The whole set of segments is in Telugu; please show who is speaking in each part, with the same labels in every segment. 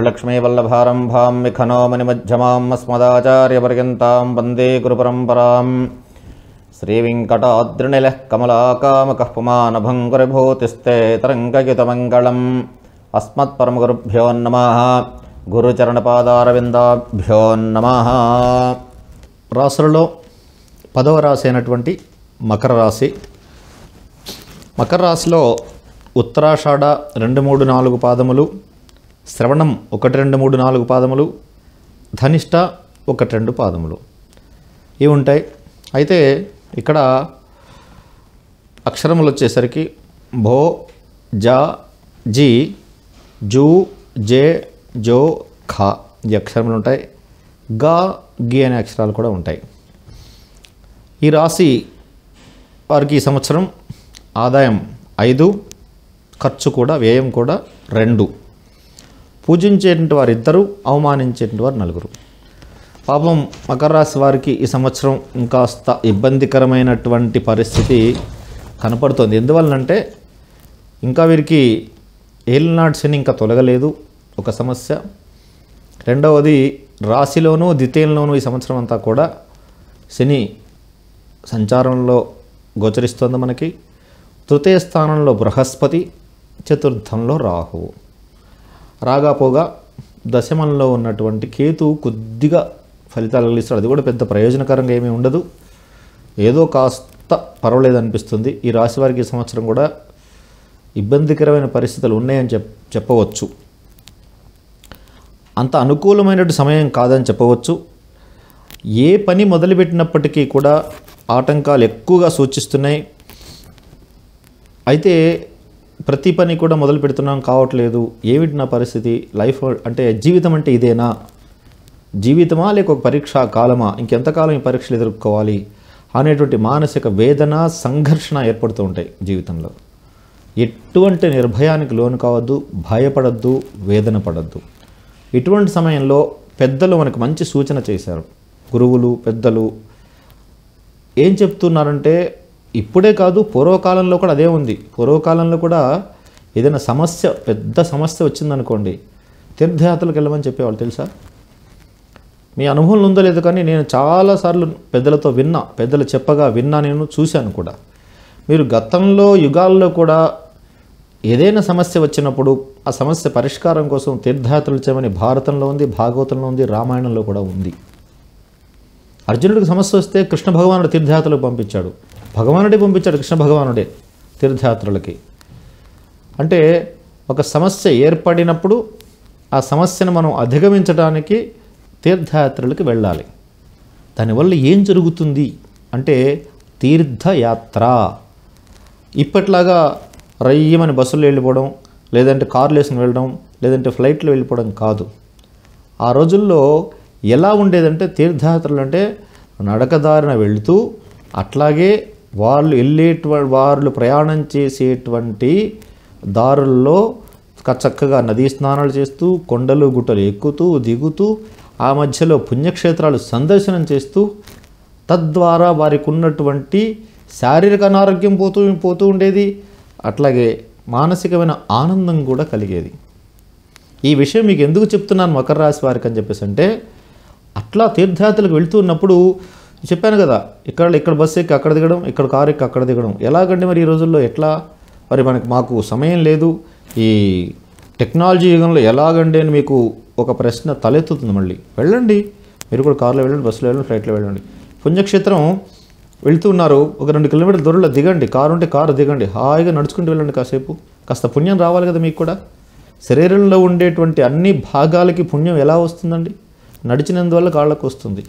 Speaker 1: లక్ష్మీవల్లభారంభాం విఖనో మణిమధ్యమాం అస్మదాచార్యపర్యంతాం వందే గురుపరంపరాం శ్రీవింకటాద్రినిలः కమలాకామకः పుమానభంగురిభూతిస్తే తరంగయుతమంగళం అస్మత్పరమగురుభ్యో నమః గురుచరణపాదారవిందాభ్యో నమః రాసులలో పదవ రాశి అయినటువంటి మకర రాశి మకర రాశిలో ఉత్తరాషాఢ రెండు మూడు నాలుగు పాదములు శ్రవణం ఒకటి రెండు మూడు నాలుగు పాదములు ధనిష్ట ఒకటి రెండు పాదములు ఇవి ఉంటాయి అయితే ఇక్కడ అక్షరములు వచ్చేసరికి భో జ జి జూ జే జో ఖ ఈ అక్షరములు ఉంటాయి గా గి అనే అక్షరాలు కూడా ఉంటాయి ఈ రాశి వారికి ఈ సంవత్సరం ఆదాయం ఐదు ఖర్చు కూడా వ్యయం కూడా రెండు పూజించేటువంటి వారు ఇద్దరు అవమానించేటువంటి వారు నలుగురు పాపం మకర రాశి వారికి ఈ సంవత్సరం ఇంకాస్త ఇబ్బందికరమైనటువంటి పరిస్థితి కనపడుతోంది ఎందువలనంటే ఇంకా వీరికి ఏలినాటి శని ఇంకా తొలగలేదు ఒక సమస్య రెండవది రాశిలోనూ ద్వితీయంలోనూ ఈ సంవత్సరం అంతా కూడా శని సంచారంలో గోచరిస్తోంది మనకి తృతీయ స్థానంలో బృహస్పతి చతుర్థంలో రాహువు రాగాపోగా దశమంలో ఉన్నటువంటి కేతు కొద్దిగా ఫలితాలు కలిగిస్తాడు అది కూడా పెద్ద ప్రయోజనకరంగా ఏమీ ఉండదు ఏదో కాస్త పర్వాలేదు అనిపిస్తుంది ఈ రాశి వారికి ఈ సంవత్సరం కూడా ఇబ్బందికరమైన పరిస్థితులు ఉన్నాయని చెప్ చెప్పవచ్చు అంత అనుకూలమైనటువంటి సమయం కాదని చెప్పవచ్చు ఏ పని మొదలుపెట్టినప్పటికీ కూడా ఆటంకాలు ఎక్కువగా సూచిస్తున్నాయి అయితే ప్రతి పని కూడా మొదలు పెడుతున్నాం కావట్లేదు ఏమిటి నా పరిస్థితి లైఫ్ అంటే జీవితం అంటే ఇదేనా జీవితమా లేక ఒక పరీక్షా కాలమా ఇంకెంతకాలం ఈ పరీక్షలు ఎదుర్కోవాలి అనేటువంటి మానసిక వేదన సంఘర్షణ ఏర్పడుతూ ఉంటాయి జీవితంలో ఎటువంటి నిర్భయానికి లోను కావద్దు భయపడద్దు వేదన పడద్దు ఇటువంటి సమయంలో పెద్దలు మనకు మంచి సూచన చేశారు గురువులు పెద్దలు ఏం చెప్తున్నారంటే ఇప్పుడే కాదు పూర్వకాలంలో కూడా అదే ఉంది పూర్వకాలంలో కూడా ఏదైనా సమస్య పెద్ద సమస్య వచ్చిందనుకోండి తీర్థయాత్రలకు వెళ్ళమని చెప్పేవాళ్ళు తెలుసా మీ అనుభవం ఉందో లేదో కానీ నేను చాలాసార్లు పెద్దలతో విన్నా పెద్దలు చెప్పగా విన్నా నేను చూశాను కూడా మీరు గతంలో యుగాల్లో కూడా ఏదైనా సమస్య వచ్చినప్పుడు ఆ సమస్య పరిష్కారం కోసం తీర్థయాత్రలు చేయమని భారతంలో ఉంది భాగవతంలో ఉంది రామాయణంలో కూడా ఉంది అర్జునుడికి సమస్య వస్తే కృష్ణ భగవానుడు తీర్థయాత్రలకు పంపించాడు భగవానుడే పంపించాడు కృష్ణ భగవానుడే తీర్థయాత్రలకి అంటే ఒక సమస్య ఏర్పడినప్పుడు ఆ సమస్యను మనం అధిగమించడానికి తీర్థయాత్రలకు వెళ్ళాలి దానివల్ల ఏం జరుగుతుంది అంటే తీర్థయాత్ర ఇప్పట్లాగా రయ్యమని బస్సులో వెళ్ళిపోవడం లేదంటే కార్లు వేసుకుని వెళ్ళడం లేదంటే ఫ్లైట్లో వెళ్ళిపోవడం కాదు ఆ రోజుల్లో ఎలా ఉండేదంటే తీర్థయాత్రలు అంటే నడకదారిన వెళుతూ అట్లాగే వాళ్ళు వెళ్ళేటువంటి వాళ్ళు ప్రయాణం చేసేటువంటి దారుల్లో క- చక్కగా నదీ స్నానాలు చేస్తూ కొండలు గుట్టలు ఎక్కుతూ దిగుతూ ఆ మధ్యలో పుణ్యక్షేత్రాలు సందర్శనం చేస్తూ తద్వారా వారికి ఉన్నటువంటి శారీరక అనారోగ్యం పోతూ పోతూ ఉండేది అట్లాగే మానసికమైన ఆనందం కూడా కలిగేది ఈ విషయం మీకు ఎందుకు చెప్తున్నాను మకర రాశి వారికి అని చెప్పేసి అంటే అట్లా తీర్థయాత్రలకు వెళ్తూ ఉన్నప్పుడు చెప్పాను కదా ఇక్కడ ఇక్కడ బస్సు ఎక్కి అక్కడ దిగడం ఇక్కడ కారు ఎక్కి అక్కడ దిగడం ఎలాగంటే మరి ఈ రోజుల్లో ఎట్లా మరి మనకి మాకు సమయం లేదు ఈ టెక్నాలజీ యుగంలో ఎలాగండి అని మీకు ఒక ప్రశ్న తలెత్తుతుంది మళ్ళీ వెళ్ళండి మీరు కూడా కార్లో వెళ్ళండి బస్సులో వెళ్ళండి ఫ్లైట్లో వెళ్ళండి పుణ్యక్షేత్రం వెళ్తూ ఉన్నారు ఒక రెండు కిలోమీటర్ల దూరంలో దిగండి కారు ఉంటే కారు దిగండి హాయిగా నడుచుకుంటూ వెళ్ళండి కాసేపు కాస్త పుణ్యం రావాలి కదా మీకు కూడా శరీరంలో ఉండేటువంటి అన్ని భాగాలకి పుణ్యం ఎలా వస్తుందండి నడిచినందువల్ల కాళ్ళకు వస్తుంది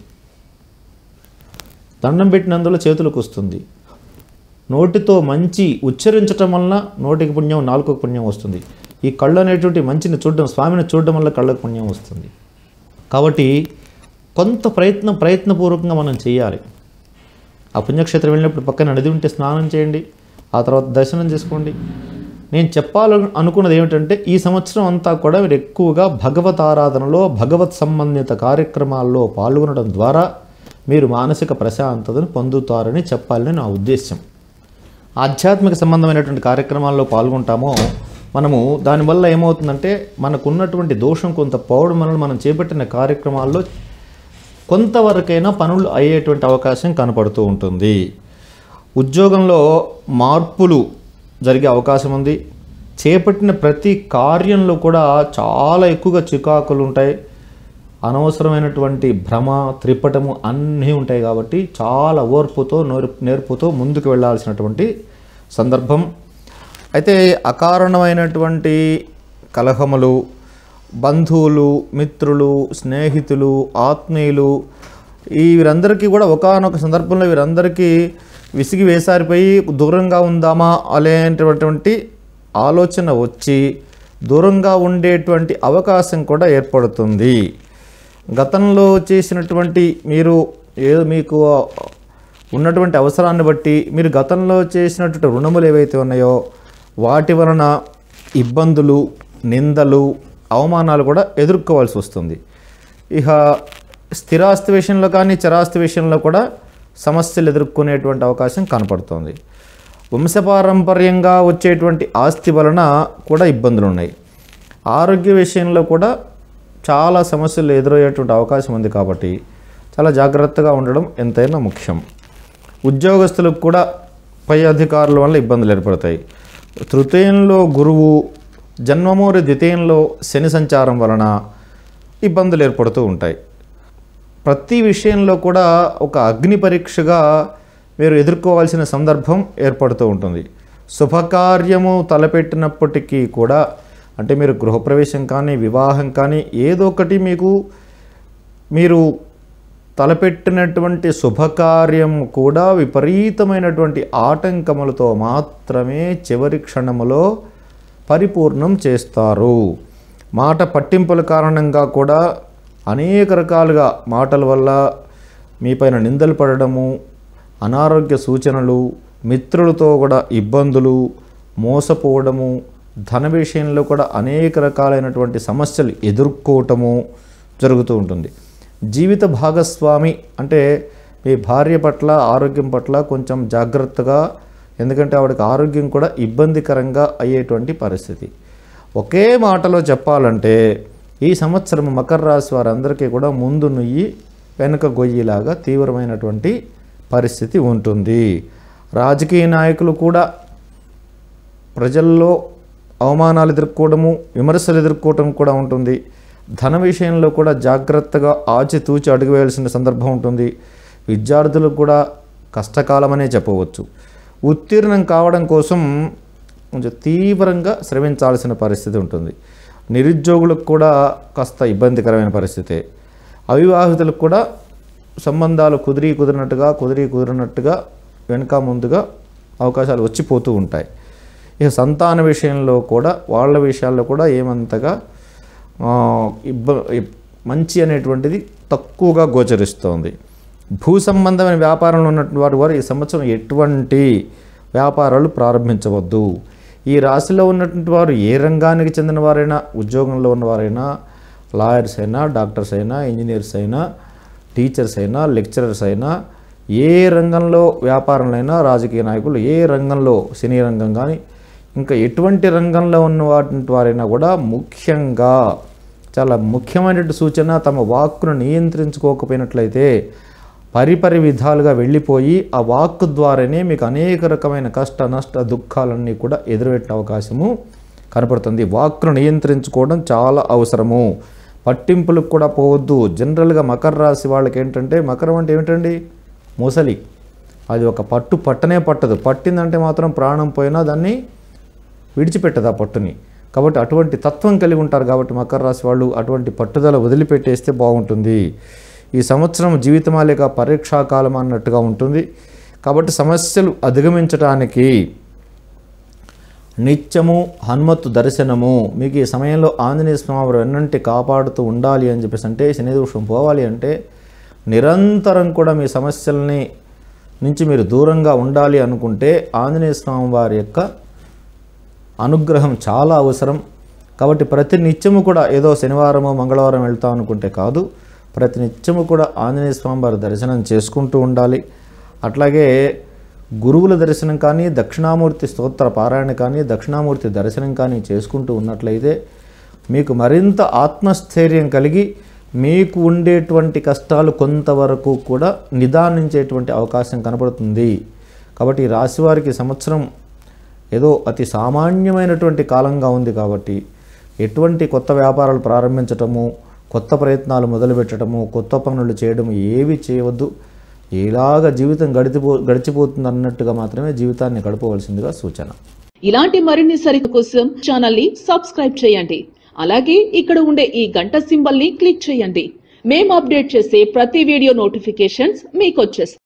Speaker 1: దండం పెట్టినందువల్ల చేతులకు వస్తుంది నోటితో మంచి ఉచ్చరించటం వలన నోటికి పుణ్యం నాలుకకు పుణ్యం వస్తుంది ఈ కళ్ళు అనేటువంటి మంచిని చూడడం స్వామిని చూడడం వల్ల కళ్ళకు పుణ్యం వస్తుంది కాబట్టి కొంత ప్రయత్నం ప్రయత్నపూర్వకంగా మనం చేయాలి ఆ పుణ్యక్షేత్రం వెళ్ళినప్పుడు పక్కన నది ఉంటే స్నానం చేయండి ఆ తర్వాత దర్శనం చేసుకోండి నేను చెప్పాలని అనుకున్నది ఏమిటంటే ఈ సంవత్సరం అంతా కూడా మీరు ఎక్కువగా భగవత్ ఆరాధనలో భగవత్ సంబంధిత కార్యక్రమాల్లో పాల్గొనడం ద్వారా మీరు మానసిక ప్రశాంతతను పొందుతారని చెప్పాలని నా ఉద్దేశం ఆధ్యాత్మిక సంబంధమైనటువంటి కార్యక్రమాల్లో పాల్గొంటామో మనము దానివల్ల ఏమవుతుందంటే మనకున్నటువంటి దోషం కొంత పోవడం వలన మనం చేపట్టిన కార్యక్రమాల్లో కొంతవరకైనా పనులు అయ్యేటువంటి అవకాశం కనపడుతూ ఉంటుంది ఉద్యోగంలో మార్పులు జరిగే అవకాశం ఉంది చేపట్టిన ప్రతి కార్యంలో కూడా చాలా ఎక్కువగా చికాకులు ఉంటాయి అనవసరమైనటువంటి భ్రమ త్రిపటము అన్నీ ఉంటాయి కాబట్టి చాలా ఓర్పుతో నేర్పు నేర్పుతో ముందుకు వెళ్ళాల్సినటువంటి సందర్భం అయితే అకారణమైనటువంటి కలహములు బంధువులు మిత్రులు స్నేహితులు ఆత్మీయులు ఈ వీరందరికీ కూడా ఒకానొక సందర్భంలో వీరందరికీ విసిగి వేసారిపోయి దూరంగా ఉందామా అనేటటువంటి ఆలోచన వచ్చి దూరంగా ఉండేటువంటి అవకాశం కూడా ఏర్పడుతుంది గతంలో చేసినటువంటి మీరు ఏదో మీకు ఉన్నటువంటి అవసరాన్ని బట్టి మీరు గతంలో చేసినటువంటి రుణములు ఏవైతే ఉన్నాయో వాటి వలన ఇబ్బందులు నిందలు అవమానాలు కూడా ఎదుర్కోవాల్సి వస్తుంది ఇక స్థిరాస్తి విషయంలో కానీ చరాస్తి విషయంలో కూడా సమస్యలు ఎదుర్కొనేటువంటి అవకాశం కనపడుతుంది వంశపారంపర్యంగా వచ్చేటువంటి ఆస్తి వలన కూడా ఇబ్బందులు ఉన్నాయి ఆరోగ్య విషయంలో కూడా చాలా సమస్యలు ఎదురయ్యేటువంటి అవకాశం ఉంది కాబట్టి చాలా జాగ్రత్తగా ఉండడం ఎంతైనా ముఖ్యం ఉద్యోగస్తులకు కూడా పై అధికారుల వల్ల ఇబ్బందులు ఏర్పడతాయి తృతీయంలో గురువు జన్మమూరి ద్వితీయంలో శని సంచారం వలన ఇబ్బందులు ఏర్పడుతూ ఉంటాయి ప్రతి విషయంలో కూడా ఒక అగ్ని పరీక్షగా మీరు ఎదుర్కోవాల్సిన సందర్భం ఏర్పడుతూ ఉంటుంది శుభకార్యము తలపెట్టినప్పటికీ కూడా అంటే మీరు గృహప్రవేశం కానీ వివాహం కానీ ఏదో ఒకటి మీకు మీరు తలపెట్టినటువంటి శుభకార్యం కూడా విపరీతమైనటువంటి ఆటంకములతో మాత్రమే చివరి క్షణములో పరిపూర్ణం చేస్తారు మాట పట్టింపుల కారణంగా కూడా అనేక రకాలుగా మాటల వల్ల మీపైన నిందలు పడడము అనారోగ్య సూచనలు మిత్రులతో కూడా ఇబ్బందులు మోసపోవడము ధన విషయంలో కూడా అనేక రకాలైనటువంటి సమస్యలు ఎదుర్కోవటము జరుగుతూ ఉంటుంది జీవిత భాగస్వామి అంటే మీ భార్య పట్ల ఆరోగ్యం పట్ల కొంచెం జాగ్రత్తగా ఎందుకంటే ఆవిడకి ఆరోగ్యం కూడా ఇబ్బందికరంగా అయ్యేటువంటి పరిస్థితి ఒకే మాటలో చెప్పాలంటే ఈ సంవత్సరం మకర రాశి వారందరికీ కూడా ముందు నుయ్యి వెనుక గొయ్యిలాగా తీవ్రమైనటువంటి పరిస్థితి ఉంటుంది రాజకీయ నాయకులు కూడా ప్రజల్లో అవమానాలు ఎదుర్కోవడము విమర్శలు ఎదుర్కోవటం కూడా ఉంటుంది ధన విషయంలో కూడా జాగ్రత్తగా ఆచితూచి అడుగు వేయాల్సిన సందర్భం ఉంటుంది విద్యార్థులకు కూడా కష్టకాలమనే చెప్పవచ్చు ఉత్తీర్ణం కావడం కోసం కొంచెం తీవ్రంగా శ్రమించాల్సిన పరిస్థితి ఉంటుంది నిరుద్యోగులకు కూడా కాస్త ఇబ్బందికరమైన పరిస్థితే అవివాహితులకు కూడా సంబంధాలు కుదిరి కుదిరినట్టుగా కుదిరి కుదిరినట్టుగా వెనుక ముందుగా అవకాశాలు వచ్చిపోతూ ఉంటాయి ఇక సంతాన విషయంలో కూడా వాళ్ళ విషయాల్లో కూడా ఏమంతగా ఆ, ఇబ్బ ఇబ్- మంచి అనేటువంటిది తక్కువగా గోచరిస్తోంది భూ సంబంధమైన వ్యాపారంలో ఉన్నటువంటి వారు వారు ఈ సంవత్సరం ఎటువంటి వ్యాపారాలు ప్రారంభించవద్దు ఈ రాశిలో ఉన్నటువంటి వారు ఏ రంగానికి చెందిన వారైనా ఉద్యోగంలో ఉన్నవారైనా లాయర్స్ అయినా డాక్టర్స్ అయినా ఇంజనీర్స్ అయినా టీచర్స్ అయినా లెక్చరర్స్ అయినా ఏ రంగంలో వ్యాపారంలో రాజకీయ నాయకులు ఏ రంగంలో సినీ రంగం కానీ ఇంకా ఎటువంటి రంగంలో ఉన్న వాటి వారైనా కూడా ముఖ్యంగా చాలా ముఖ్యమైనటువంటి సూచన తమ వాక్కును నియంత్రించుకోకపోయినట్లయితే పరిపరి విధాలుగా వెళ్ళిపోయి ఆ వాక్కు ద్వారానే మీకు అనేక రకమైన కష్ట నష్ట దుఃఖాలన్నీ కూడా ఎదురుపెట్టే అవకాశము కనపడుతుంది వాక్కును నియంత్రించుకోవడం చాలా అవసరము పట్టింపులకు కూడా పోవద్దు జనరల్గా మకర రాశి వాళ్ళకి ఏంటంటే మకరం అంటే ఏమిటండి ముసలి అది ఒక పట్టు పట్టనే పట్టదు పట్టిందంటే మాత్రం ప్రాణం పోయినా దాన్ని విడిచిపెట్టదు ఆ పట్టుని కాబట్టి అటువంటి తత్వం కలిగి ఉంటారు కాబట్టి మకర రాశి వాళ్ళు అటువంటి పట్టుదల వదిలిపెట్టేస్తే బాగుంటుంది ఈ సంవత్సరం జీవితమా లేక పరీక్షాకాలం అన్నట్టుగా ఉంటుంది కాబట్టి సమస్యలు అధిగమించడానికి నిత్యము హనుమత్తు దర్శనము మీకు ఈ సమయంలో ఆంజనేయ స్వామి వారు వెన్నంటి కాపాడుతూ ఉండాలి అని చెప్పేసి అంటే శని దోషం పోవాలి అంటే నిరంతరం కూడా మీ సమస్యల్ని నుంచి మీరు దూరంగా ఉండాలి అనుకుంటే ఆంజనేయ స్వామి వారి యొక్క అనుగ్రహం చాలా అవసరం కాబట్టి ప్రతి నిత్యము కూడా ఏదో శనివారము మంగళవారం వెళ్తాం అనుకుంటే కాదు ప్రతి నిత్యము కూడా ఆంజనేయ స్వామి వారి దర్శనం చేసుకుంటూ ఉండాలి అట్లాగే గురువుల దర్శనం కానీ దక్షిణామూర్తి స్తోత్ర పారాయణ కానీ దక్షిణామూర్తి దర్శనం కానీ చేసుకుంటూ ఉన్నట్లయితే మీకు మరింత ఆత్మస్థైర్యం కలిగి మీకు ఉండేటువంటి కష్టాలు కొంతవరకు కూడా నిదానించేటువంటి అవకాశం కనబడుతుంది కాబట్టి ఈ రాశివారికి సంవత్సరం ఏదో అతి సామాన్యమైనటువంటి కాలంగా ఉంది కాబట్టి ఎటువంటి కొత్త వ్యాపారాలు ప్రారంభించటము కొత్త ప్రయత్నాలు మొదలుపెట్టడము కొత్త పనులు చేయడం ఏవి చేయవద్దు ఎలాగ జీవితం గడిచిపో గడిచిపోతుంది అన్నట్టుగా మాత్రమే జీవితాన్ని గడపవలసిందిగా సూచన
Speaker 2: ఇలాంటి మరిన్ని సరిత కోసం ఛానల్ ని సబ్స్క్రైబ్ చేయండి అలాగే ఇక్కడ ఉండే ఈ గంట సింబల్ ని క్లిక్ చేయండి మేము అప్డేట్ చేసే ప్రతి వీడియో నోటిఫికేషన్స్ మీకు వచ్చేస్తాయి